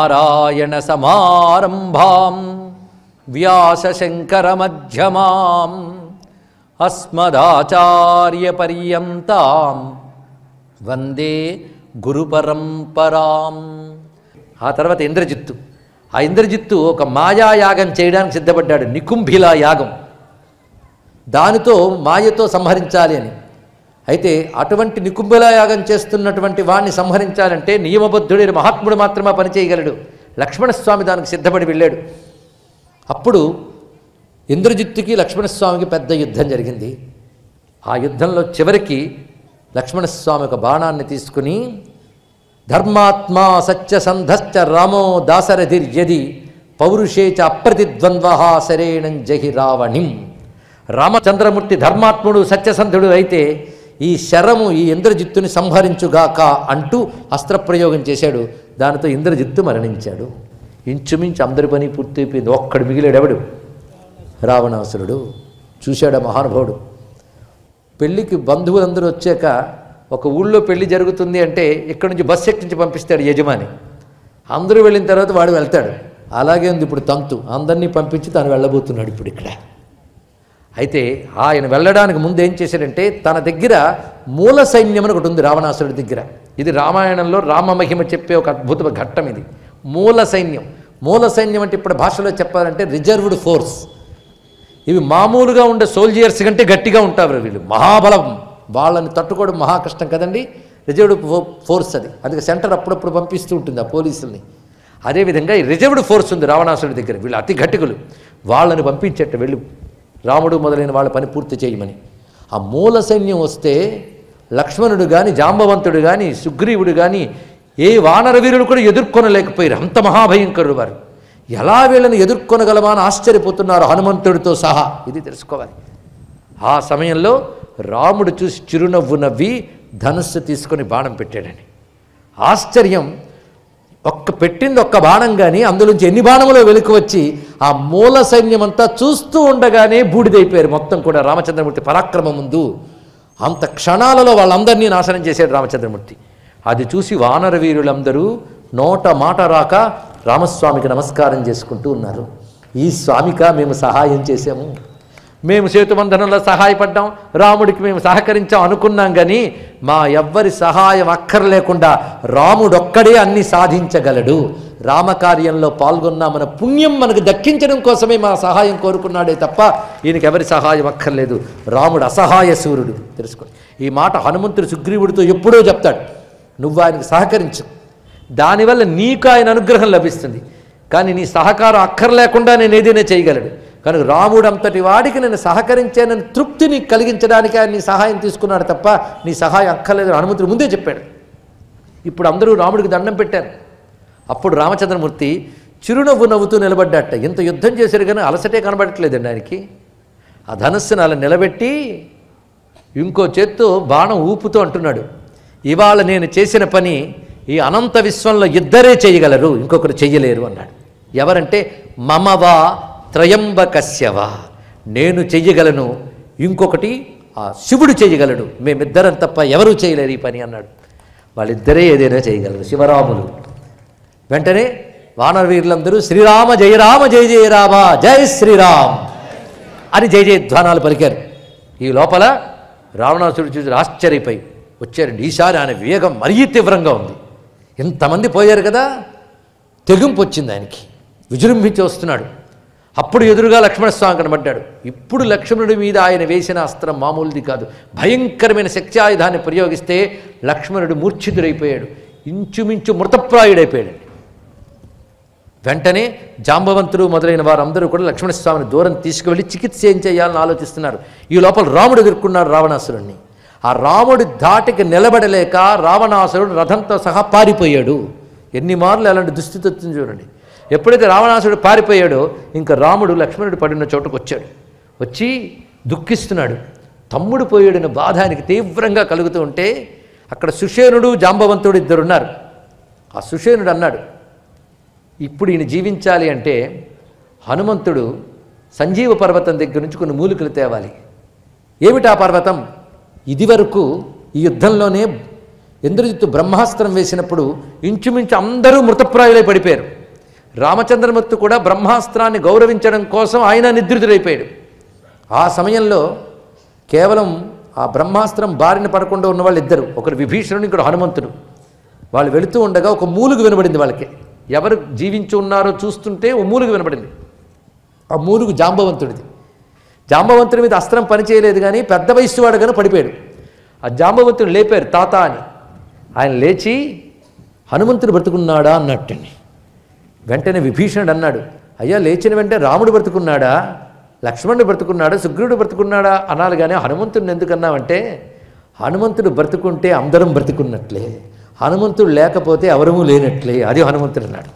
నారాయణ సమారంభాం వ్యాసశంకరమధ్యమాం అస్మదాచార్యపర్యంతాం వందే గురు పరంపరాం ఆ తర్వాత ఇంద్రజిత్తు ఆ ఇంద్రజిత్తు ఒక మాయాయాగం చేయడానికి సిద్ధపడ్డాడు నికుంభిలా యాగం దానితో మాయతో సంహరించాలి అని అయితే అటువంటి నికుంభిలా యాగం చేస్తున్నటువంటి వాణ్ణి సంహరించాలంటే నియమబద్ధుడైన మహాత్ముడు మాత్రమే పనిచేయగలడు లక్ష్మణస్వామి దానికి సిద్ధపడి వెళ్ళాడు అప్పుడు ఇంద్రజిత్తుకి లక్ష్మణస్వామికి పెద్ద యుద్ధం జరిగింది ఆ యుద్ధంలో చివరికి లక్ష్మణస్వామి ఒక బాణాన్ని తీసుకుని ధర్మాత్మా సత్యసంధశ్చ రామో దాసరథిర్యది పౌరుషే చ అప్రతిద్వంద్వ శరేణం జహి రావణిం రామచంద్రమూర్తి ధర్మాత్ముడు సత్యసంధుడు అయితే ఈ శరము ఈ ఇంద్రజిత్తుని సంహరించుగాక అంటూ అస్త్రప్రయోగం చేశాడు దానితో ఇంద్రజిత్తు మరణించాడు ఇంచుమించు అందరి పని పూర్తయిపోయింది ఒక్కడు మిగిలాడెవడు రావణాసురుడు చూశాడు ఆ మహానుభావుడు పెళ్ళికి బంధువులందరూ వచ్చాక ఒక ఊళ్ళో పెళ్లి జరుగుతుంది అంటే ఇక్కడి నుంచి బస్సు ఎక్కించి పంపిస్తాడు యజమాని అందరూ వెళ్ళిన తర్వాత వాడు వెళ్తాడు అలాగే ఉంది ఇప్పుడు తంతు అందరినీ పంపించి తాను వెళ్ళబోతున్నాడు ఇప్పుడు ఇక్కడ అయితే ఆయన వెళ్ళడానికి ముందు ఏం చేశాడంటే తన దగ్గర మూల సైన్యం అని ఒకటి ఉంది రావణాసురుడి దగ్గర ఇది రామాయణంలో రామమహిమ చెప్పే ఒక అద్భుత ఘట్టం ఇది మూల సైన్యం మూల సైన్యం అంటే ఇప్పుడు భాషలో చెప్పాలంటే రిజర్వ్డ్ ఫోర్స్ ఇవి మామూలుగా ఉండే సోల్జర్స్ కంటే గట్టిగా ఉంటారు వీళ్ళు మహాబలం వాళ్ళని తట్టుకోవడం మహా కష్టం కదండి రిజర్వ్డ్ ఫో- ఫోర్స్ అది అందుకే సెంటర్ అప్పుడప్పుడు పంపిస్తూ ఉంటుంది ఆ పోలీసుల్ని అదేవిధంగా ఈ రిజర్వ్డ్ ఫోర్స్ ఉంది రావణాసుడి దగ్గర వీళ్ళు అతి ఘటికులు వాళ్ళని పంపించేట వెళ్ళు రాముడు మొదలైన వాళ్ళ పని పూర్తి చేయమని ఆ మూల సైన్యం వస్తే లక్ష్మణుడు కానీ జాంబవంతుడు కానీ సుగ్రీవుడు కానీ ఏ వానర వీరులు కూడా ఎదుర్కొనలేకపోయారు అంత మహాభయంకరుడు వారు ఎలా వీళ్ళని ఎదుర్కొనగలమా అని ఆశ్చర్యపోతున్నారు హనుమంతుడితో సహా ఇది తెలుసుకోవాలి ఆ సమయంలో రాముడు చూసి చిరునవ్వు నవ్వి ధనుస్సు తీసుకొని బాణం పెట్టాడని ఆశ్చర్యం ఒక్క పెట్టింది ఒక్క బాణం కానీ అందులోంచి ఎన్ని బాణములో వెలుకు వచ్చి ఆ మూల సైన్యం అంతా చూస్తూ ఉండగానే బూడిదైపోయారు మొత్తం కూడా రామచంద్రమూర్తి పరాక్రమం ముందు అంత క్షణాలలో వాళ్ళందరినీ నాశనం చేశాడు రామచంద్రమూర్తి అది చూసి వానర వీరులందరూ నోట మాట రాక రామస్వామికి నమస్కారం చేసుకుంటూ ఉన్నారు ఈ స్వామిక మేము సహాయం చేశాము మేము సేతుబంధనంలో సహాయపడ్డాం రాముడికి మేము సహకరించాం అనుకున్నాం కానీ మా ఎవ్వరి సహాయం అక్కర్లేకుండా రాముడొక్కడే అన్ని సాధించగలడు రామకార్యంలో పాల్గొన్నామన్న పుణ్యం మనకు దక్కించడం కోసమే మా సహాయం కోరుకున్నాడే తప్ప ఈయనకి ఎవరి సహాయం అక్కర్లేదు రాముడు అసహాయ సూర్యుడు తెలుసుకోండి ఈ మాట హనుమంతుడు సుగ్రీవుడితో ఎప్పుడూ చెప్తాడు నువ్వు ఆయనకు సహకరించు దానివల్ల నీకు ఆయన అనుగ్రహం లభిస్తుంది కానీ నీ సహకారం అక్కర్లేకుండా నేను ఏదైనా చేయగలడు కనుక రాముడు అంతటి వాడికి నేను సహకరించానని తృప్తి నీకు కలిగించడానికి ఆయన నీ సహాయం తీసుకున్నాడు తప్ప నీ సహాయం అక్కర్లేదు హనుమంతుడు ముందే చెప్పాడు ఇప్పుడు అందరూ రాముడికి దండం పెట్టారు అప్పుడు రామచంద్రమూర్తి చిరునవ్వు నవ్వుతూ నిలబడ్డట ఇంత యుద్ధం చేశారు కానీ అలసటే కనబడట్లేదండి ఆయనకి ఆ ధనస్సును అలా నిలబెట్టి ఇంకో చేత్తో బాణం ఊపుతూ అంటున్నాడు ఇవాళ నేను చేసిన పని ఈ అనంత విశ్వంలో ఇద్దరే చేయగలరు ఇంకొకరు చెయ్యలేరు అన్నాడు ఎవరంటే మమవా త్రయంబకస్యవా నేను చెయ్యగలను ఇంకొకటి ఆ శివుడు చేయగలడు మేమిద్దరం తప్ప ఎవరూ చేయలేరు ఈ పని అన్నాడు వాళ్ళిద్దరే ఏదైనా చేయగలరు శివరాములు వెంటనే వానర వీరులందరూ శ్రీరామ జయ రామ జయ జయ రామ జయ శ్రీరామ్ అని జయ జయధ్వానాలు పలికారు ఈ లోపల రావణాసుడు చూసి ఆశ్చర్యపోయి వచ్చారండి ఈసారి ఆయన వేగం మరీ తీవ్రంగా ఉంది ఇంతమంది పోయారు కదా తెగింపు వచ్చింది ఆయనకి విజృంభించి వస్తున్నాడు అప్పుడు ఎదురుగా లక్ష్మణస్వామి కనబడ్డాడు ఇప్పుడు లక్ష్మణుడి మీద ఆయన వేసిన అస్త్రం మామూలుది కాదు భయంకరమైన శక్తి ఆయుధాన్ని ప్రయోగిస్తే లక్ష్మణుడు మూర్ఛితుడైపోయాడు ఇంచుమించు మృతప్రాయుడైపోయాడు వెంటనే జాంబవంతుడు మొదలైన వారందరూ కూడా లక్ష్మణస్వామిని దూరం తీసుకువెళ్ళి చికిత్స ఏం చేయాలని ఆలోచిస్తున్నారు ఈ లోపల రాముడు ఎదుర్కొన్నాడు రావణాసురుణ్ణి ఆ రాముడి ధాటికి నిలబడలేక రావణాసురుడు రథంతో సహా పారిపోయాడు ఎన్ని మార్లు అలాంటి దుస్థితి వచ్చింది చూడండి ఎప్పుడైతే రావణాసురుడు పారిపోయాడో ఇంకా రాముడు లక్ష్మణుడు పడిన చోటుకు వచ్చాడు వచ్చి దుఃఖిస్తున్నాడు తమ్ముడు పోయాడిన బాధ ఆయనకి తీవ్రంగా కలుగుతూ ఉంటే అక్కడ సుషేనుడు జాంబవంతుడు ఇద్దరు ఉన్నారు ఆ సుషేనుడు అన్నాడు ఇప్పుడు ఈయన జీవించాలి అంటే హనుమంతుడు సంజీవ పర్వతం దగ్గర నుంచి కొన్ని మూలికలు తేవాలి ఏమిటా పర్వతం ఇదివరకు ఈ యుద్ధంలోనే ఇంద్రజిత్తు బ్రహ్మాస్త్రం వేసినప్పుడు ఇంచుమించు అందరూ మృతప్రాయులై పడిపోయారు రామచంద్రమూర్తి కూడా బ్రహ్మాస్త్రాన్ని గౌరవించడం కోసం ఆయన నిద్రితుడైపోయాడు ఆ సమయంలో కేవలం ఆ బ్రహ్మాస్త్రం బారిన పడకుండా ఉన్న వాళ్ళు ఇద్దరు ఒకరు విభీషణుడు ఇంకొకడు హనుమంతుడు వాళ్ళు వెళుతూ ఉండగా ఒక మూలుగు వినబడింది వాళ్ళకి ఎవరు జీవించి ఉన్నారో చూస్తుంటే ఓ మూలుగు వినబడింది ఆ మూలుగు జాంబవంతుడిది జాంబవంతుడి మీద అస్త్రం పనిచేయలేదు కానీ పెద్ద వయస్సు వాడు కానీ పడిపోయాడు ఆ జాంబవంతుడు లేపారు తాత అని ఆయన లేచి హనుమంతుడు బ్రతుకున్నాడా అన్నట్టండి వెంటనే విభీషణుడు అన్నాడు అయ్యా లేచిన వెంటనే రాముడు బ్రతుకున్నాడా లక్ష్మణుడు బ్రతుకున్నాడా సుగ్రీవుడు బ్రతుకున్నాడా అనాలి కానీ హనుమంతుడిని ఎందుకన్నావంటే హనుమంతుడు బ్రతుకుంటే అందరం బ్రతుకున్నట్లే హనుమంతుడు లేకపోతే ఎవరము లేనట్లే అది హనుమంతుడు అన్నాడు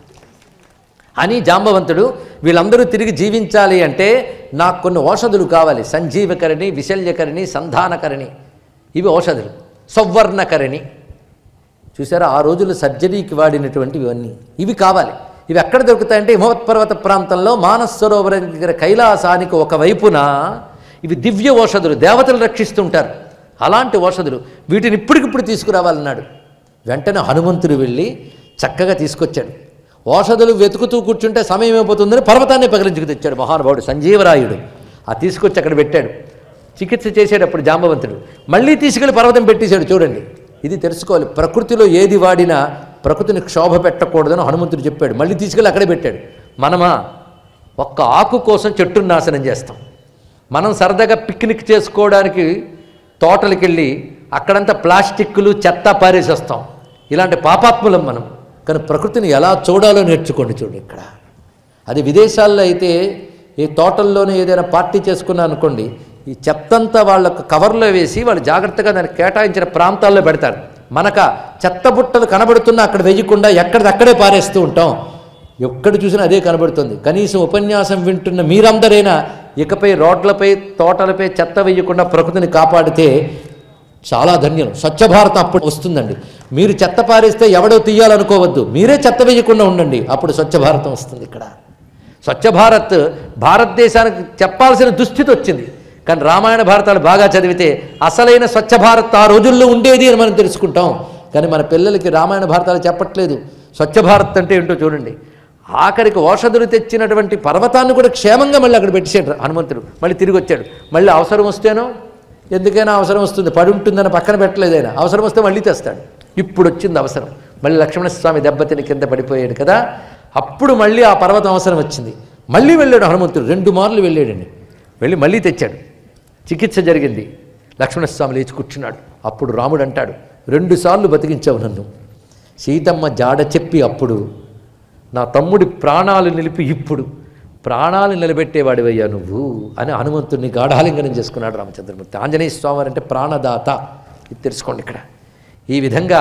అని జాంబవంతుడు వీళ్ళందరూ తిరిగి జీవించాలి అంటే నాకు కొన్ని ఔషధులు కావాలి సంజీవకరణి విశల్యకరణి సంధానకరణి ఇవి ఔషధులు సౌవర్ణకరణి చూసారా ఆ రోజుల్లో సర్జరీకి వాడినటువంటివి ఇవన్నీ ఇవి కావాలి ఇవి ఎక్కడ దొరుకుతాయంటే హిమవత్పర్వత ప్రాంతంలో మానస్ సరోవరం దగ్గర కైలాసానికి ఒకవైపున ఇవి దివ్య ఔషధులు దేవతలు రక్షిస్తుంటారు అలాంటి ఔషధులు వీటిని ఇప్పటికిప్పుడు తీసుకురావాలన్నాడు వెంటనే హనుమంతుడు వెళ్ళి చక్కగా తీసుకొచ్చాడు ఔషధులు వెతుకుతూ కూర్చుంటే సమయం అయిపోతుందని పర్వతాన్ని పగిలించుకు తెచ్చాడు మహానుభావుడు సంజీవరాయుడు ఆ తీసుకొచ్చి అక్కడ పెట్టాడు చికిత్స చేసేటప్పుడు జాంబవంతుడు మళ్ళీ తీసుకెళ్లి పర్వతం పెట్టేశాడు చూడండి ఇది తెలుసుకోవాలి ప్రకృతిలో ఏది వాడినా ప్రకృతిని క్షోభ పెట్టకూడదని హనుమంతుడు చెప్పాడు మళ్ళీ తీసుకెళ్ళి అక్కడే పెట్టాడు మనమా ఒక్క ఆకు కోసం చెట్టును నాశనం చేస్తాం మనం సరదాగా పిక్నిక్ చేసుకోవడానికి తోటలకు వెళ్ళి అక్కడంతా ప్లాస్టిక్లు చెత్త పారేసి వస్తాం ఇలాంటి పాపాత్ములం మనం కానీ ప్రకృతిని ఎలా చూడాలో నేర్చుకోండి చూడు ఇక్కడ అది విదేశాల్లో అయితే ఈ తోటల్లోనే ఏదైనా పార్టీ చేసుకున్నా అనుకోండి ఈ చెత్తంతా వాళ్ళకు కవర్లో వేసి వాళ్ళు జాగ్రత్తగా దాన్ని కేటాయించిన ప్రాంతాల్లో పెడతారు మనక చెత్త బుట్టలు కనబడుతున్నా అక్కడ వేయకుండా ఎక్కడిదక్కడే పారేస్తూ ఉంటాం ఎక్కడ చూసినా అదే కనబడుతుంది కనీసం ఉపన్యాసం వింటున్న మీరందరైనా ఇకపై రోడ్లపై తోటలపై చెత్త వేయకుండా ప్రకృతిని కాపాడితే చాలా ధన్యం స్వచ్ఛ భారత్ అప్పుడు వస్తుందండి మీరు చెత్త పారేస్తే ఎవడో తీయాలనుకోవద్దు మీరే చెత్త వేయకుండా ఉండండి అప్పుడు స్వచ్ఛ భారతం వస్తుంది ఇక్కడ స్వచ్ఛ భారత్ భారతదేశానికి చెప్పాల్సిన దుస్థితి వచ్చింది కానీ రామాయణ భారతాలు బాగా చదివితే అసలైన స్వచ్ఛ భారత్ ఆ రోజుల్లో ఉండేది అని మనం తెలుసుకుంటాం కానీ మన పిల్లలకి రామాయణ భారతాలు చెప్పట్లేదు స్వచ్ఛ భారత్ అంటే ఏంటో చూడండి ఆఖరికి ఔషధులు తెచ్చినటువంటి పర్వతాన్ని కూడా క్షేమంగా మళ్ళీ అక్కడ పెట్టేశాడు హనుమంతుడు మళ్ళీ తిరిగి వచ్చాడు మళ్ళీ అవసరం వస్తేనో ఎందుకైనా అవసరం వస్తుంది పడి ఉంటుందని పక్కన పెట్టలేదు ఆయన అవసరం వస్తే మళ్ళీ తెస్తాడు ఇప్పుడు వచ్చింది అవసరం మళ్ళీ లక్ష్మణస్వామి దెబ్బతిని కింద పడిపోయాడు కదా అప్పుడు మళ్ళీ ఆ పర్వతం అవసరం వచ్చింది మళ్ళీ వెళ్ళాడు హనుమంతుడు రెండు మార్లు వెళ్ళాడండి వెళ్ళి మళ్ళీ తెచ్చాడు చికిత్స జరిగింది లక్ష్మణస్వామి లేచి కూర్చున్నాడు అప్పుడు రాముడు అంటాడు రెండుసార్లు బతికించావు నన్ను సీతమ్మ జాడ చెప్పి అప్పుడు నా తమ్ముడి ప్రాణాలు నిలిపి ఇప్పుడు ప్రాణాలు నిలబెట్టేవాడివయ్యా నువ్వు అని హనుమంతుడిని గాఢాలింగనం చేసుకున్నాడు రామచంద్రమూర్తి ఆంజనేయ స్వామి అంటే ప్రాణదాత ఇది తెలుసుకోండి ఇక్కడ ఈ విధంగా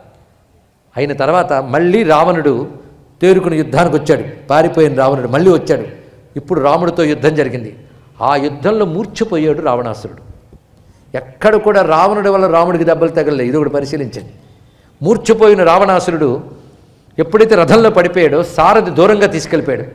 అయిన తర్వాత మళ్ళీ రావణుడు తేరుకుని యుద్ధానికి వచ్చాడు పారిపోయిన రావణుడు మళ్ళీ వచ్చాడు ఇప్పుడు రాముడితో యుద్ధం జరిగింది ఆ యుద్ధంలో మూర్ఛపోయాడు రావణాసురుడు ఎక్కడ కూడా రావణుడి వల్ల రాముడికి దెబ్బలు తగలలేదు ఇది ఒకటి పరిశీలించండి మూర్ఛపోయిన రావణాసురుడు ఎప్పుడైతే రథంలో పడిపోయాడో సారథి దూరంగా తీసుకెళ్ళిపోయాడు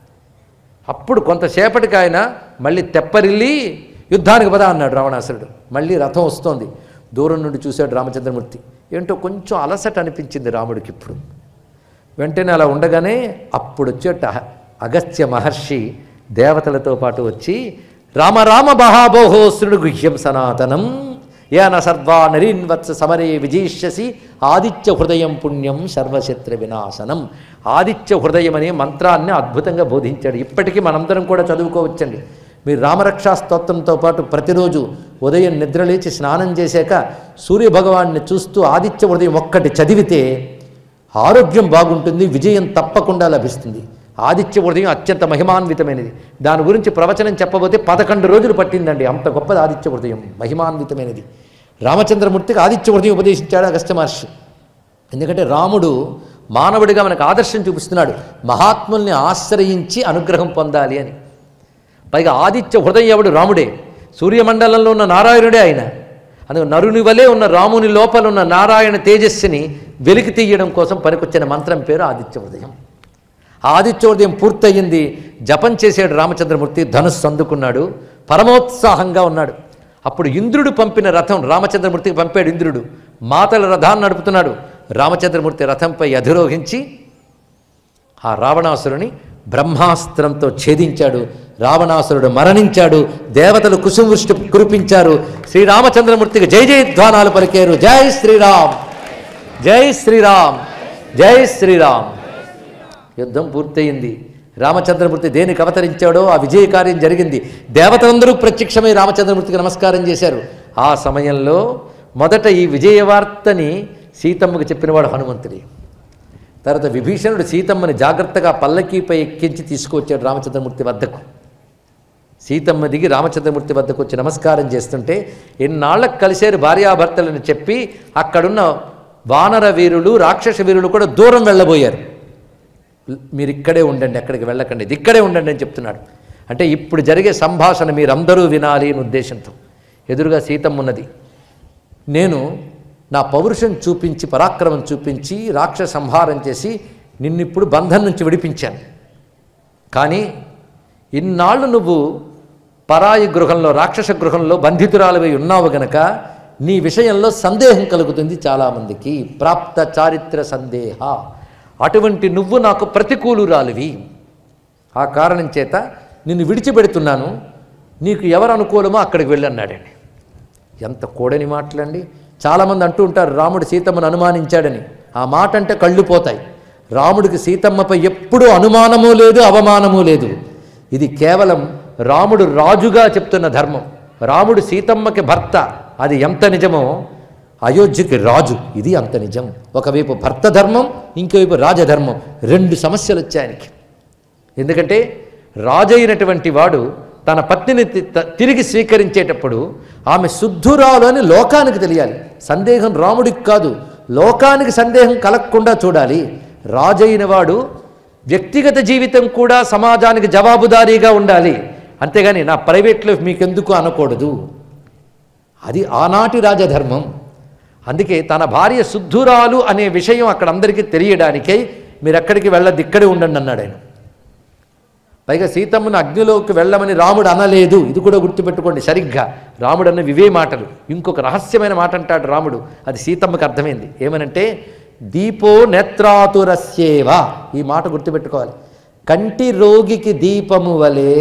అప్పుడు కొంతసేపటికి ఆయన మళ్ళీ తెప్పరిల్లి యుద్ధానికి పద అన్నాడు రావణాసురుడు మళ్ళీ రథం వస్తోంది దూరం నుండి చూశాడు రామచంద్రమూర్తి ఏంటో కొంచెం అలసట అనిపించింది రాముడికి ఇప్పుడు వెంటనే అలా ఉండగానే అప్పుడు వచ్చేట అగస్త్య మహర్షి దేవతలతో పాటు వచ్చి రామ రామ బహాబోహోశ్రుడు గుహ్యం సనాతనం ఏన సర్వా నరీన్వత్స సమరే విజయిష్యసి ఆదిత్య హృదయం పుణ్యం సర్వశత్రు వినాశనం ఆదిత్య హృదయం అనే మంత్రాన్ని అద్భుతంగా బోధించాడు ఇప్పటికీ మనందరం కూడా చదువుకోవచ్చండి మీరు రామరక్షా స్తోత్రంతో పాటు ప్రతిరోజు ఉదయం నిద్రలేచి స్నానం చేశాక సూర్యభగవాన్ని చూస్తూ ఆదిత్య హృదయం ఒక్కటి చదివితే ఆరోగ్యం బాగుంటుంది విజయం తప్పకుండా లభిస్తుంది ఆదిత్య హృదయం అత్యంత మహిమాన్వితమైనది దాని గురించి ప్రవచనం చెప్పబోతే పదకొండు రోజులు పట్టిందండి అంత గొప్పది ఆదిత్య హృదయం మహిమాన్వితమైనది రామచంద్రమూర్తికి ఆదిత్య హృదయం ఉపదేశించాడు అగస్త్య మహర్షి ఎందుకంటే రాముడు మానవుడిగా మనకు ఆదర్శం చూపిస్తున్నాడు మహాత్ముల్ని ఆశ్రయించి అనుగ్రహం పొందాలి అని పైగా ఆదిత్య హృదయం ఎవడు రాముడే సూర్యమండలంలో ఉన్న నారాయణుడే ఆయన అందుకు నరుని వలె ఉన్న రాముని లోపల ఉన్న నారాయణ తేజస్సుని వెలికి తీయడం కోసం పనికొచ్చిన మంత్రం పేరు ఆదిత్య హృదయం ఆ ఆదిత్య హృదయం పూర్తయింది జపం చేసాడు రామచంద్రమూర్తి ధనుస్సు అందుకున్నాడు పరమోత్సాహంగా ఉన్నాడు అప్పుడు ఇంద్రుడు పంపిన రథం రామచంద్రమూర్తికి పంపాడు ఇంద్రుడు మాతల రథాన్ని నడుపుతున్నాడు రామచంద్రమూర్తి రథంపై అధిరోహించి ఆ రావణాసురుని బ్రహ్మాస్త్రంతో ఛేదించాడు రావణాసురుడు మరణించాడు దేవతలు కుసుమవృష్టి కురిపించారు శ్రీరామచంద్రమూర్తికి జై జయధ్వానాలు పలికారు జై శ్రీరామ్ జై శ్రీరామ్ జై శ్రీరామ్ యుద్ధం పూర్తయింది రామచంద్రమూర్తి దేనికి అవతరించాడో ఆ విజయ కార్యం జరిగింది దేవతలందరూ ప్రత్యక్షమై రామచంద్రమూర్తికి నమస్కారం చేశారు ఆ సమయంలో మొదట ఈ విజయ వార్తని సీతమ్మకు చెప్పినవాడు హనుమంతుడి తర్వాత విభీషణుడు సీతమ్మని జాగ్రత్తగా పల్లకీపై ఎక్కించి తీసుకువచ్చాడు రామచంద్రమూర్తి వద్దకు సీతమ్మ దిగి రామచంద్రమూర్తి వద్దకు వచ్చి నమస్కారం చేస్తుంటే ఎన్నాళ్ళకు కలిసేరు భార్యాభర్తలను చెప్పి అక్కడున్న వానర వీరులు రాక్షస వీరులు కూడా దూరం వెళ్ళబోయారు మీరు ఇక్కడే ఉండండి ఎక్కడికి వెళ్ళకండి ఇది ఇక్కడే ఉండండి అని చెప్తున్నాడు అంటే ఇప్పుడు జరిగే సంభాషణ మీరందరూ వినాలి అని ఉద్దేశంతో ఎదురుగా సీతమ్మ ఉన్నది నేను నా పౌరుషం చూపించి పరాక్రమం చూపించి రాక్షస సంహారం చేసి నిన్నిప్పుడు బంధం నుంచి విడిపించాను కానీ ఇన్నాళ్ళు నువ్వు పరాయి గృహంలో రాక్షస గృహంలో బంధితురాలివై ఉన్నావు గనక నీ విషయంలో సందేహం కలుగుతుంది చాలామందికి ప్రాప్త చారిత్ర సందేహ అటువంటి నువ్వు నాకు ప్రతికూలురాలివి ఆ కారణం చేత నిన్ను విడిచిపెడుతున్నాను నీకు ఎవరు అనుకూలమో అక్కడికి వెళ్ళన్నాడండి ఎంత కూడని మాటలండి చాలామంది అంటూ ఉంటారు రాముడు సీతమ్మను అనుమానించాడని ఆ మాట అంటే కళ్ళు పోతాయి రాముడికి సీతమ్మపై ఎప్పుడూ అనుమానము లేదు అవమానము లేదు ఇది కేవలం రాముడు రాజుగా చెప్తున్న ధర్మం రాముడు సీతమ్మకి భర్త అది ఎంత నిజమో అయోధ్యకి రాజు ఇది అంత నిజం ఒకవైపు భర్త ధర్మం ఇంకోవైపు రాజధర్మం రెండు సమస్యలు వచ్చాయి ఆయనకి ఎందుకంటే రాజైనటువంటి వాడు తన పత్నిని తి- త- తిరిగి స్వీకరించేటప్పుడు ఆమె శుద్ధురాలు అని లోకానికి తెలియాలి సందేహం రాముడికి కాదు లోకానికి సందేహం కలగకుండా చూడాలి రాజైన వాడు వ్యక్తిగత జీవితం కూడా సమాజానికి జవాబుదారీగా ఉండాలి అంతేగాని నా ప్రైవేట్లో మీకెందుకు అనకూడదు అది ఆనాటి రాజధర్మం అందుకే తన భార్య శుద్ధురాలు అనే విషయం అక్కడ అందరికీ తెలియడానికై మీరు ఎక్కడికి వెళ్ళద్దు ఇక్కడే ఉండండి అన్నాడు ఆయన పైగా సీతమ్మను అగ్నిలోకి వెళ్ళమని రాముడు అనలేదు ఇది కూడా గుర్తుపెట్టుకోండి సరిగ్గా రాముడు అన్న ఇవే మాటలు ఇంకొక రహస్యమైన మాట అంటాడు రాముడు అది సీతమ్మకు అర్థమైంది ఏమనంటే దీపో నేత్రాతురస్యేవ ఈ మాట గుర్తుపెట్టుకోవాలి కంటి రోగికి దీపము వలె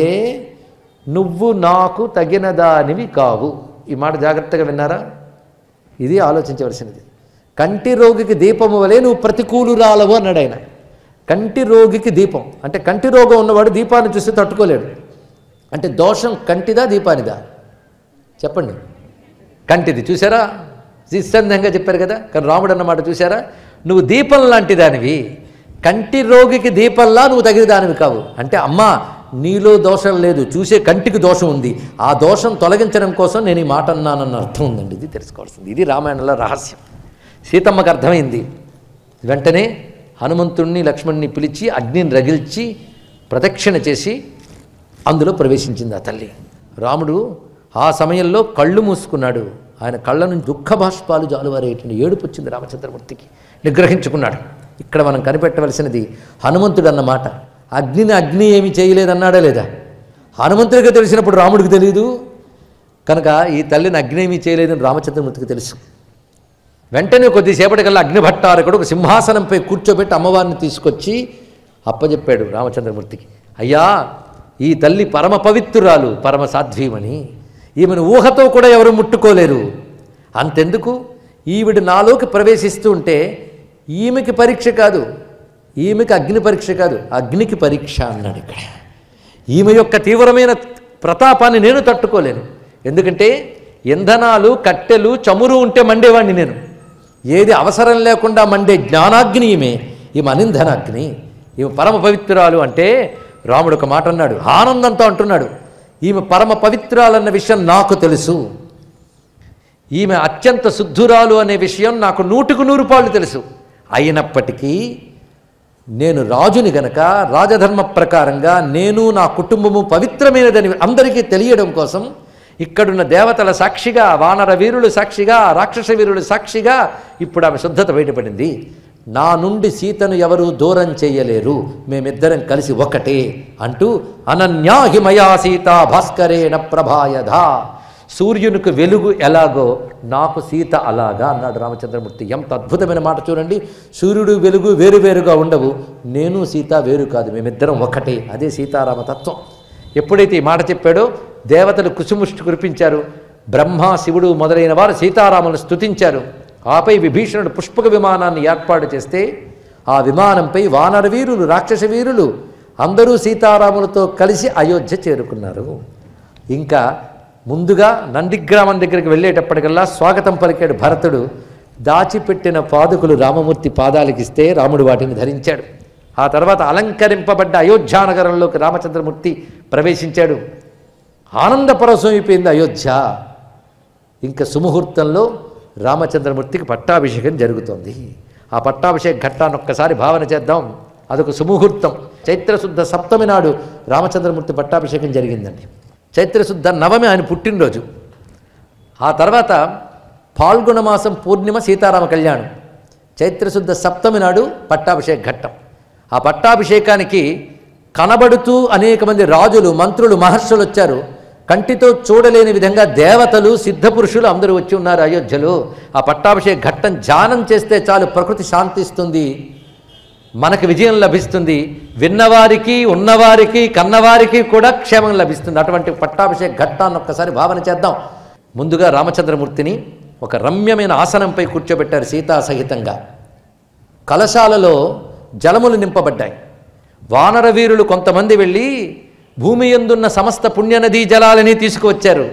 నువ్వు నాకు తగిన దానివి కావు ఈ మాట జాగ్రత్తగా విన్నారా ఇది ఆలోచించవలసినది కంటి రోగికి దీపము వలె నువ్వు ప్రతికూలురాలవు అన్నాడు ఆయన కంటి రోగికి దీపం అంటే కంటి రోగం ఉన్నవాడు దీపాన్ని చూసి తట్టుకోలేడు అంటే దోషం కంటిదా దీపానిదా చెప్పండి కంటిది చూసారా నిస్సందేహంగా చెప్పారు కదా కానీ రాముడు అన్నమాట చూసారా నువ్వు దీపం లాంటి దానివి కంటి రోగికి దీపంలా నువ్వు తగిన దానివి కావు అంటే అమ్మా నీలో దోషం లేదు చూసే కంటికి దోషం ఉంది ఆ దోషం తొలగించడం కోసం నేను ఈ మాట అన్నానన్న అర్థం ఉందండి ఇది తెలుసుకోవాల్సింది ఇది రామాయణంలో రహస్యం సీతమ్మకు అర్థమైంది వెంటనే హనుమంతుణ్ణి లక్ష్మణ్ణి పిలిచి అగ్నిని రగిల్చి ప్రదక్షిణ చేసి అందులో ప్రవేశించింది ఆ తల్లి రాముడు ఆ సమయంలో కళ్ళు మూసుకున్నాడు ఆయన కళ్ళ నుంచి దుఃఖ బాష్పాలు జాలువారేటువంటి ఏడుపు వచ్చింది రామచంద్రమూర్తికి నిగ్రహించుకున్నాడు ఇక్కడ మనం కనిపెట్టవలసినది హనుమంతుడు అన్న మాట అగ్నిని అగ్ని ఏమి చేయలేదన్నాడా లేదా హనుమంతుడికి తెలిసినప్పుడు రాముడికి తెలియదు కనుక ఈ తల్లిని అగ్ని ఏమీ చేయలేదని రామచంద్రమూర్తికి తెలుసు వెంటనే కొద్దిసేపటికల్లా అగ్నిభట్టారకుడు ఒక సింహాసనంపై కూర్చోబెట్టి అమ్మవారిని తీసుకొచ్చి అప్పచెప్పాడు రామచంద్రమూర్తికి అయ్యా ఈ తల్లి పరమ పవిత్రురాలు పరమ సాధ్వీమని ఈమెను ఊహతో కూడా ఎవరు ముట్టుకోలేరు అంతెందుకు ఈవిడ నాలోకి ప్రవేశిస్తూ ఉంటే ఈమెకి పరీక్ష కాదు ఈమెకి అగ్ని పరీక్ష కాదు అగ్నికి పరీక్ష అన్నాడు ఇక్కడ ఈమె యొక్క తీవ్రమైన ప్రతాపాన్ని నేను తట్టుకోలేను ఎందుకంటే ఇంధనాలు కట్టెలు చమురు ఉంటే మండేవాడిని నేను ఏది అవసరం లేకుండా మండే జ్ఞానాగ్ని ఈమె ఈమె అనింధనాగ్ని ఈమె పరమ పవిత్రాలు అంటే రాముడు ఒక మాట అన్నాడు ఆనందంతో అంటున్నాడు ఈమె పరమ పవిత్రాలన్న విషయం నాకు తెలుసు ఈమె అత్యంత శుద్ధురాలు అనే విషయం నాకు నూటికి నూరు పాళ్ళు తెలుసు అయినప్పటికీ నేను రాజుని గనక రాజధర్మ ప్రకారంగా నేను నా కుటుంబము పవిత్రమైనదని అందరికీ తెలియడం కోసం ఇక్కడున్న దేవతల సాక్షిగా వానర వీరులు సాక్షిగా రాక్షస వీరులు సాక్షిగా ఇప్పుడు ఆమె శుద్ధత బయటపడింది నా నుండి సీతను ఎవరూ దూరం చేయలేరు మేమిద్దరం కలిసి ఒకటే అంటూ అనన్యాహిమయా సీత భాస్కరేణ ప్రభాయధ సూర్యునికి వెలుగు ఎలాగో నాకు సీత అలాగా అన్నాడు రామచంద్రమూర్తి ఎంత అద్భుతమైన మాట చూడండి సూర్యుడు వెలుగు వేరువేరుగా ఉండవు నేను సీత వేరు కాదు మేమిద్దరం ఒకటే అదే సీతారామ తత్వం ఎప్పుడైతే ఈ మాట చెప్పాడో దేవతలు కుసుముష్టి కురిపించారు బ్రహ్మ శివుడు మొదలైన వారు సీతారాములను స్తుతించారు ఆపై విభీషణుడు పుష్పక విమానాన్ని ఏర్పాటు చేస్తే ఆ విమానంపై వానర వీరులు రాక్షస వీరులు అందరూ సీతారాములతో కలిసి అయోధ్య చేరుకున్నారు ఇంకా ముందుగా నందిగ్రామం దగ్గరికి వెళ్ళేటప్పటికల్లా స్వాగతం పలికాడు భరతుడు దాచిపెట్టిన పాదుకులు రామమూర్తి పాదాలకిస్తే రాముడు వాటిని ధరించాడు ఆ తర్వాత అలంకరింపబడ్డ అయోధ్యానగరంలోకి రామచంద్రమూర్తి ప్రవేశించాడు ఆనందపరవశం అయిపోయింది అయోధ్య ఇంకా సుముహూర్తంలో రామచంద్రమూర్తికి పట్టాభిషేకం జరుగుతోంది ఆ పట్టాభిషేక ఘట్టాన్ని ఒక్కసారి భావన చేద్దాం అదొక సుముహూర్తం చైత్రశుద్ధ సప్తమి నాడు రామచంద్రమూర్తి పట్టాభిషేకం జరిగిందండి చైత్రశుద్ధ నవమి ఆయన పుట్టినరోజు ఆ తర్వాత పాల్గొన మాసం పూర్ణిమ సీతారామ కళ్యాణం చైత్రశుద్ధ సప్తమి నాడు పట్టాభిషేక ఘట్టం ఆ పట్టాభిషేకానికి కనబడుతూ అనేక మంది రాజులు మంత్రులు మహర్షులు వచ్చారు కంటితో చూడలేని విధంగా దేవతలు సిద్ధపురుషులు అందరూ వచ్చి ఉన్నారు అయోధ్యలో ఆ పట్టాభిషేక ఘట్టం ధ్యానం చేస్తే చాలు ప్రకృతి శాంతిస్తుంది మనకు విజయం లభిస్తుంది విన్నవారికి ఉన్నవారికి కన్నవారికి కూడా క్షేమం లభిస్తుంది అటువంటి పట్టాభిషేక ఘట్టాన్ని ఒక్కసారి భావన చేద్దాం ముందుగా రామచంద్రమూర్తిని ఒక రమ్యమైన ఆసనంపై కూర్చోబెట్టారు సీతా సహితంగా కలశాలలో జలములు నింపబడ్డాయి వానర వీరులు కొంతమంది వెళ్ళి భూమి ఎందున్న సమస్త పుణ్యనదీ జలాలని తీసుకువచ్చారు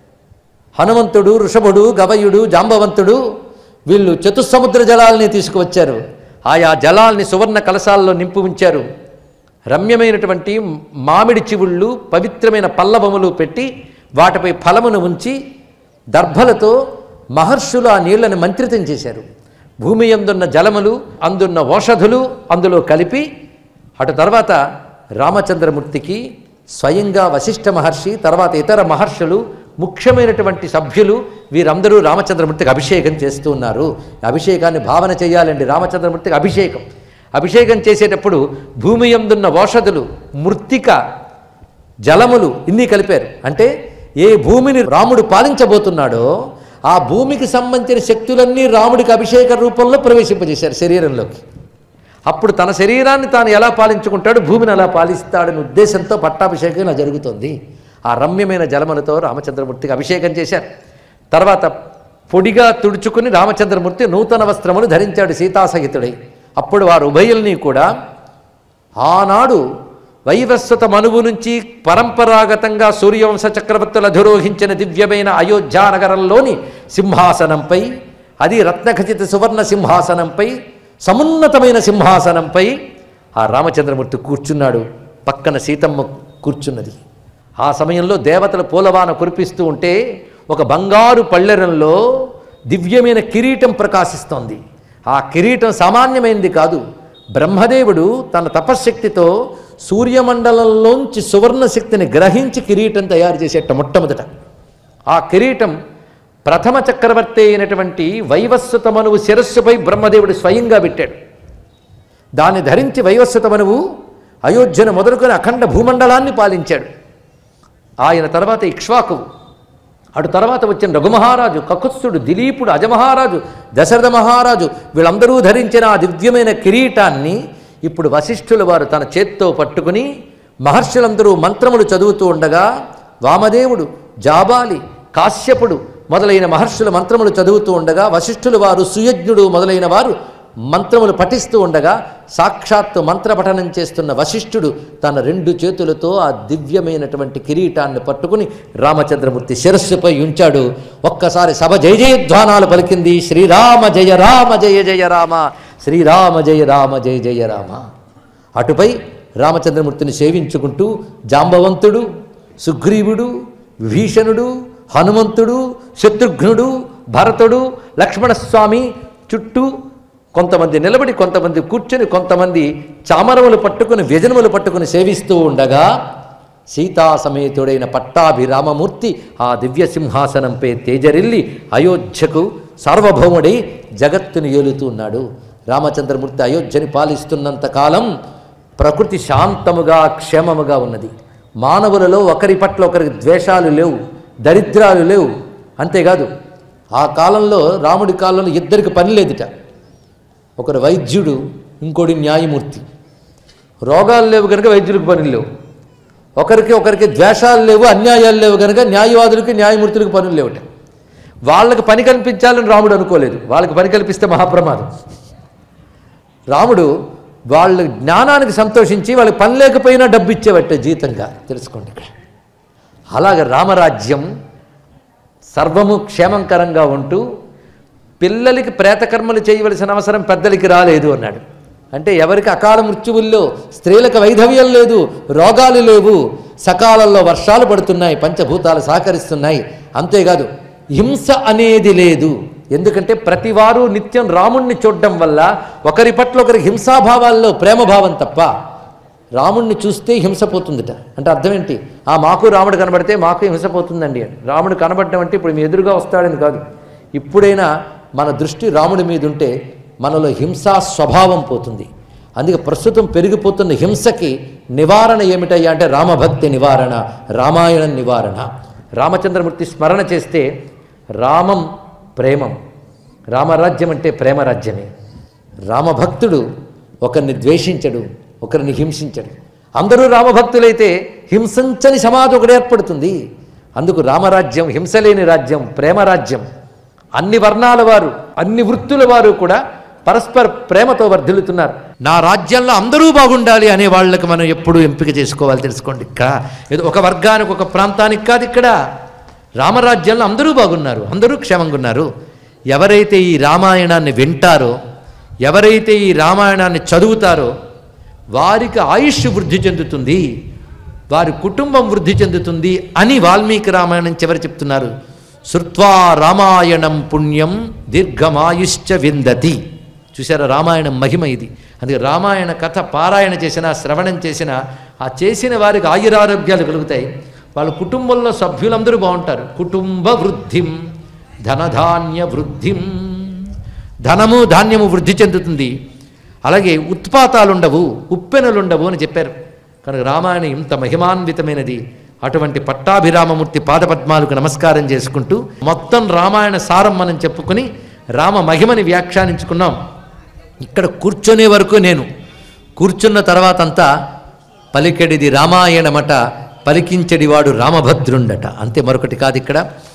హనుమంతుడు ఋషభుడు గవయుడు జాంబవంతుడు వీళ్ళు చతుస్సముద్ర జలాలని తీసుకువచ్చారు ఆయా జలాల్ని సువర్ణ కలశాల్లో నింపు ఉంచారు రమ్యమైనటువంటి మామిడి చివుళ్ళు పవిత్రమైన పల్లవములు పెట్టి వాటిపై ఫలమును ఉంచి దర్భలతో మహర్షులు ఆ నీళ్లను మంత్రితం చేశారు భూమి అందున్న జలములు అందున్న ఓషధులు అందులో కలిపి అటు తర్వాత రామచంద్రమూర్తికి స్వయంగా వశిష్ఠ మహర్షి తర్వాత ఇతర మహర్షులు ముఖ్యమైనటువంటి సభ్యులు వీరందరూ రామచంద్రమూర్తికి అభిషేకం చేస్తూ ఉన్నారు అభిషేకాన్ని భావన చేయాలండి రామచంద్రమూర్తికి అభిషేకం అభిషేకం చేసేటప్పుడు భూమి ఎందున్న ఓషధులు మృత్తిక జలములు ఇన్ని కలిపారు అంటే ఏ భూమిని రాముడు పాలించబోతున్నాడో ఆ భూమికి సంబంధించిన శక్తులన్నీ రాముడికి అభిషేక రూపంలో ప్రవేశింపజేశారు శరీరంలోకి అప్పుడు తన శరీరాన్ని తాను ఎలా పాలించుకుంటాడు భూమిని ఎలా పాలిస్తాడనే ఉద్దేశంతో పట్టాభిషేకం ఇలా జరుగుతుంది ఆ రమ్యమైన జలములతో రామచంద్రమూర్తికి అభిషేకం చేశారు తర్వాత పొడిగా తుడుచుకుని రామచంద్రమూర్తి నూతన వస్త్రములు ధరించాడు సీతాసహితుడై అప్పుడు వారు ఉభయుల్ని కూడా ఆనాడు వైవస్వత మనువు నుంచి పరంపరాగతంగా సూర్యవంశ చక్రవర్తులు అధిరోహించిన దివ్యమైన అయోధ్యా నగరంలోని సింహాసనంపై అది రత్నఖచిత సువర్ణ సింహాసనంపై సమున్నతమైన సింహాసనంపై ఆ రామచంద్రమూర్తి కూర్చున్నాడు పక్కన సీతమ్మ కూర్చున్నది ఆ సమయంలో దేవతలు పూలవాన కురిపిస్తూ ఉంటే ఒక బంగారు పళ్ళెరంలో దివ్యమైన కిరీటం ప్రకాశిస్తోంది ఆ కిరీటం సామాన్యమైనది కాదు బ్రహ్మదేవుడు తన తపశ్శక్తితో సూర్యమండలంలోంచి సువర్ణ శక్తిని గ్రహించి కిరీటం తయారు చేసేట మొట్టమొదట ఆ కిరీటం ప్రథమ చక్రవర్తి అయినటువంటి వైవస్వత మనువు శిరస్సుపై బ్రహ్మదేవుడు స్వయంగా పెట్టాడు దాన్ని ధరించి వైవస్వత మనువు అయోధ్యను మొదలుకొని అఖండ భూమండలాన్ని పాలించాడు ఆయన తర్వాత ఇక్ష్వాకువు అటు తర్వాత వచ్చిన రఘుమహారాజు కకుత్సుడు దిలీపుడు అజమహారాజు దశరథ మహారాజు వీళ్ళందరూ ధరించిన ఆ దివ్యమైన కిరీటాన్ని ఇప్పుడు వశిష్ఠుల వారు తన చేత్తో పట్టుకుని మహర్షులందరూ మంత్రములు చదువుతూ ఉండగా వామదేవుడు జాబాలి కాశ్యపుడు మొదలైన మహర్షుల మంత్రములు చదువుతూ ఉండగా వశిష్ఠులు వారు సుయజ్ఞుడు మొదలైన వారు మంత్రములు పఠిస్తూ ఉండగా సాక్షాత్తు మంత్రపఠనం చేస్తున్న వశిష్ఠుడు తన రెండు చేతులతో ఆ దివ్యమైనటువంటి కిరీటాన్ని పట్టుకుని రామచంద్రమూర్తి శిరస్సుపై ఉంచాడు ఒక్కసారి సభ జయ జయధ్వానాలు పలికింది శ్రీరామ జయ రామ జయ జయ రామ శ్రీరామ జయ రామ జయ జయ రామ అటుపై రామచంద్రమూర్తిని సేవించుకుంటూ జాంబవంతుడు సుగ్రీవుడు విభీషణుడు హనుమంతుడు శత్రుఘ్నుడు భరతుడు లక్ష్మణస్వామి చుట్టూ కొంతమంది నిలబడి కొంతమంది కూర్చొని కొంతమంది చామరములు పట్టుకుని వ్యజనములు పట్టుకుని సేవిస్తూ ఉండగా సీతా సమేతుడైన పట్టాభిరామమూర్తి ఆ దివ్య సింహాసనంపై తేజరిల్లి అయోధ్యకు సార్వభౌముడై జగత్తును ఏలుతూ ఉన్నాడు రామచంద్రమూర్తి అయోధ్యని పాలిస్తున్నంత కాలం ప్రకృతి శాంతముగా క్షేమముగా ఉన్నది మానవులలో ఒకరి పట్ల ఒకరికి ద్వేషాలు లేవు దరిద్రాలు లేవు అంతేకాదు ఆ కాలంలో రాముడి కాలంలో ఇద్దరికి పని లేదుట ఒకరు వైద్యుడు ఇంకోటి న్యాయమూర్తి రోగాలు లేవు కనుక వైద్యులకు పనులు లేవు ఒకరికి ఒకరికి ద్వేషాలు లేవు అన్యాయాలు లేవు కనుక న్యాయవాదులకి న్యాయమూర్తులకు పనులు లేవుట వాళ్ళకి పని కల్పించాలని రాముడు అనుకోలేదు వాళ్ళకి పని కల్పిస్తే మహాప్రమాదం రాముడు వాళ్ళ జ్ఞానానికి సంతోషించి వాళ్ళకి పని లేకపోయినా డబ్బు ఇచ్చేవట్టే జీతంగా తెలుసుకోండి ఇక్కడ అలాగే రామరాజ్యం సర్వము క్షేమంకరంగా ఉంటూ పిల్లలకి ప్రేతకర్మలు చేయవలసిన అవసరం పెద్దలకి రాలేదు అన్నాడు అంటే ఎవరికి అకాల మృత్యువుల్లో స్త్రీలకు వైధవ్యం లేదు రోగాలు లేవు సకాలంలో వర్షాలు పడుతున్నాయి పంచభూతాలు సహకరిస్తున్నాయి అంతేకాదు హింస అనేది లేదు ఎందుకంటే ప్రతివారు నిత్యం రాముణ్ణి చూడడం వల్ల ఒకరి పట్ల ఒకరి హింసాభావాల్లో ప్రేమభావం తప్ప రాముణ్ణి చూస్తే హింస పోతుందిట అంటే అర్థం ఏంటి ఆ మాకు రాముడు కనబడితే మాకు హింస పోతుందండి అని రాముడు కనబడడం అంటే ఇప్పుడు మీ ఎదురుగా వస్తాడని కాదు ఇప్పుడైనా మన దృష్టి రాముడి మీద ఉంటే మనలో హింసా స్వభావం పోతుంది అందుకే ప్రస్తుతం పెరిగిపోతున్న హింసకి నివారణ ఏమిటయ్యా అంటే రామభక్తి నివారణ రామాయణం నివారణ రామచంద్రమూర్తి స్మరణ చేస్తే రామం ప్రేమం రామరాజ్యం అంటే ప్రేమరాజ్యమే రామభక్తుడు ఒకరిని ద్వేషించడు ఒకరిని హింసించడు అందరూ రామభక్తులైతే హింసించని సమాజం ఒకటి ఏర్పడుతుంది అందుకు రామరాజ్యం హింసలేని రాజ్యం ప్రేమరాజ్యం అన్ని వర్ణాల వారు అన్ని వృత్తుల వారు కూడా పరస్పర ప్రేమతో వర్ధిల్లుతున్నారు నా రాజ్యంలో అందరూ బాగుండాలి అనే వాళ్ళకి మనం ఎప్పుడు ఎంపిక చేసుకోవాలి తెలుసుకోండి ఇక్కడ ఏదో ఒక వర్గానికి ఒక ప్రాంతానికి కాదు ఇక్కడ రామరాజ్యంలో అందరూ బాగున్నారు అందరూ క్షేమంగా ఉన్నారు ఎవరైతే ఈ రామాయణాన్ని వింటారో ఎవరైతే ఈ రామాయణాన్ని చదువుతారో వారికి ఆయుష్ వృద్ధి చెందుతుంది వారి కుటుంబం వృద్ధి చెందుతుంది అని వాల్మీకి రామాయణం చివరి చెప్తున్నారు శృత్వా రామాయణం పుణ్యం దీర్ఘమాయుశ్చ విందతి చూసారా రామాయణం మహిమ ఇది అందుకే రామాయణ కథ పారాయణ చేసిన శ్రవణం చేసిన ఆ చేసిన వారికి ఆయురారోగ్యాలు కలుగుతాయి వాళ్ళ కుటుంబంలో సభ్యులందరూ బాగుంటారు కుటుంబ వృద్ధిం ధనధాన్య వృద్ధిం ధనము ధాన్యము వృద్ధి చెందుతుంది అలాగే ఉత్పాతాలు ఉండవు ఉప్పెనలు ఉండవు అని చెప్పారు కనుక రామాయణం ఇంత మహిమాన్వితమైనది అటువంటి పట్టాభిరామమూర్తి పాదపద్మాలకు నమస్కారం చేసుకుంటూ మొత్తం రామాయణ సారం మనం చెప్పుకుని రామ మహిమని వ్యాఖ్యానించుకున్నాం ఇక్కడ కూర్చొనే వరకు నేను కూర్చున్న తర్వాత అంతా పలికెడిది రామాయణమట పలికించడివాడు రామభద్రుండట అంతే మరొకటి కాదు ఇక్కడ